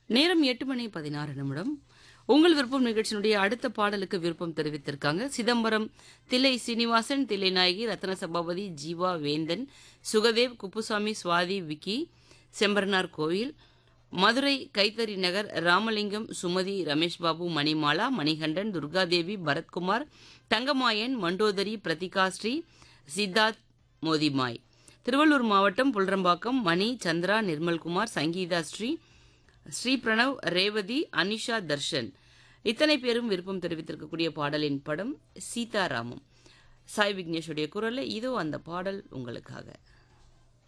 நேரம் எட்டு மணி பதினாறு நிமிடம் உங்கள் விருப்பம் நிகழ்ச்சியினுடைய அடுத்த பாடலுக்கு விருப்பம் தெரிவித்திருக்காங்க சிதம்பரம் தில்லை சீனிவாசன் தில்லை நாயகி ரத்ன சபாபதி ஜீவா வேந்தன் சுகதேவ் குப்புசாமி சுவாதி விக்கி செம்பரனார் கோயில் மதுரை கைத்தறி நகர் ராமலிங்கம் சுமதி ரமேஷ் பாபு மணிமாலா மணிகண்டன் துர்காதேவி பரத்குமார் தங்கமாயன் மண்டோதரி பிரதிகா ஸ்ரீ சித்தார்த் மோதிமாய் திருவள்ளூர் மாவட்டம் புல்ரம்பாக்கம் மணி சந்திரா நிர்மல்குமார் சங்கீதா ஸ்ரீ ஸ்ரீ பிரணவ் ரேவதி அனிஷா தர்ஷன் இத்தனை பேரும் விருப்பம் தெரிவித்திருக்கக்கூடிய பாடலின் படம் சீதாராமம் சாய் விக்னேஷுடைய குரல்ல இதோ அந்த பாடல் உங்களுக்காக